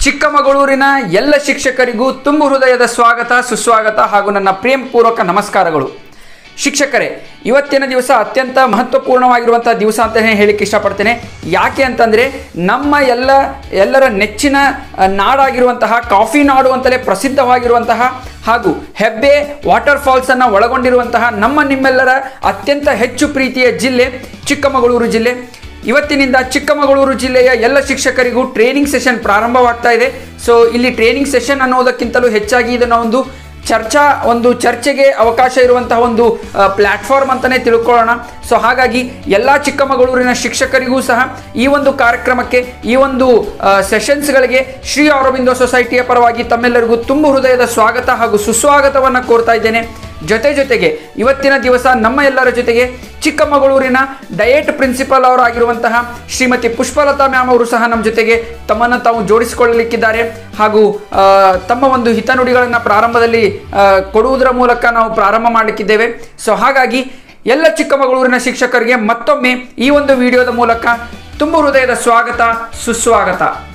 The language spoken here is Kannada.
ಚಿಕ್ಕಮಗಳೂರಿನ ಎಲ್ಲ ಶಿಕ್ಷಕರಿಗೂ ತುಂಬು ಹೃದಯದ ಸ್ವಾಗತ ಸುಸ್ವಾಗತ ಹಾಗೂ ನನ್ನ ಪ್ರೇಮಪೂರ್ವಕ ನಮಸ್ಕಾರಗಳು ಶಿಕ್ಷಕರೇ ಇವತ್ತಿನ ದಿವಸ ಅತ್ಯಂತ ಮಹತ್ವಪೂರ್ಣವಾಗಿರುವಂಥ ದಿವಸ ಅಂತಲೇ ಹೇಳಿಕ್ಕೆ ಇಷ್ಟಪಡ್ತೇನೆ ಯಾಕೆ ಅಂತಂದರೆ ನಮ್ಮ ಎಲ್ಲ ಎಲ್ಲರ ನೆಚ್ಚಿನ ಆ, ನಾಡಾಗಿರುವಂತಹ ಕಾಫಿ ನಾಡು ಅಂತಲೇ ಪ್ರಸಿದ್ಧವಾಗಿರುವಂತಹ ಹಾಗೂ ಹೆಬ್ಬೆ ವಾಟರ್ ಫಾಲ್ಸನ್ನು ಒಳಗೊಂಡಿರುವಂತಹ ನಮ್ಮ ನಿಮ್ಮೆಲ್ಲರ ಅತ್ಯಂತ ಹೆಚ್ಚು ಪ್ರೀತಿಯ ಜಿಲ್ಲೆ ಚಿಕ್ಕಮಗಳೂರು ಜಿಲ್ಲೆ ಇವತ್ತಿನಿಂದ ಚಿಕ್ಕಮಗಳೂರು ಜಿಲ್ಲೆಯ ಎಲ್ಲ ಶಿಕ್ಷಕರಿಗೂ ಟ್ರೈನಿಂಗ್ ಸೆಷನ್ ಪ್ರಾರಂಭವಾಗ್ತಾ ಇದೆ ಸೊ ಇಲ್ಲಿ ಟ್ರೈನಿಂಗ್ ಸೆಷನ್ ಅನ್ನೋದಕ್ಕಿಂತಲೂ ಹೆಚ್ಚಾಗಿ ಇದನ್ನು ಒಂದು ಚರ್ಚಾ ಒಂದು ಚರ್ಚೆಗೆ ಅವಕಾಶ ಇರುವಂತಹ ಒಂದು ಪ್ಲ್ಯಾಟ್ಫಾರ್ಮ್ ಅಂತಲೇ ತಿಳ್ಕೊಳ್ಳೋಣ ಸೊ ಹಾಗಾಗಿ ಎಲ್ಲ ಚಿಕ್ಕಮಗಳೂರಿನ ಶಿಕ್ಷಕರಿಗೂ ಸಹ ಈ ಒಂದು ಕಾರ್ಯಕ್ರಮಕ್ಕೆ ಈ ಒಂದು ಸೆಷನ್ಸ್ಗಳಿಗೆ ಶ್ರೀ ಅರವಿಂದೋ ಸೊಸೈಟಿಯ ಪರವಾಗಿ ತಮ್ಮೆಲ್ಲರಿಗೂ ತುಂಬ ಹೃದಯದ ಸ್ವಾಗತ ಹಾಗೂ ಸುಸ್ವಾಗತವನ್ನು ಕೋರ್ತಾ ಇದ್ದೇನೆ ಜೊತೆ ಜೊತೆಗೆ ಇವತ್ತಿನ ದಿವಸ ನಮ್ಮ ಎಲ್ಲರ ಜೊತೆಗೆ ಚಿಕ್ಕಮಗಳೂರಿನ ಡಯೇಟ್ ಪ್ರಿನ್ಸಿಪಲ್ ಅವರಾಗಿರುವಂತಹ ಶ್ರೀಮತಿ ಪುಷ್ಪಲತಾ ಮ್ಯಾಮ್ ಅವರು ಸಹ ನಮ್ಮ ಜೊತೆಗೆ ತಮ್ಮನ್ನು ತಾವು ಜೋಡಿಸಿಕೊಳ್ಳಲಿಕ್ಕಿದ್ದಾರೆ ಹಾಗೂ ಆ, ತಮ್ಮ ಒಂದು ಹಿತನುಡಿಗಳನ್ನು ಪ್ರಾರಂಭದಲ್ಲಿ ಆ, ಕೊಡುವುದರ ಮೂಲಕ ನಾವು ಪ್ರಾರಂಭ ಮಾಡಲಿಕ್ಕಿದ್ದೇವೆ ಸೊ ಹಾಗಾಗಿ ಎಲ್ಲ ಚಿಕ್ಕಮಗಳೂರಿನ ಶಿಕ್ಷಕರಿಗೆ ಮತ್ತೊಮ್ಮೆ ಈ ಒಂದು ವಿಡಿಯೋದ ಮೂಲಕ ತುಂಬ ಹೃದಯದ ಸ್ವಾಗತ ಸುಸ್ವಾಗತ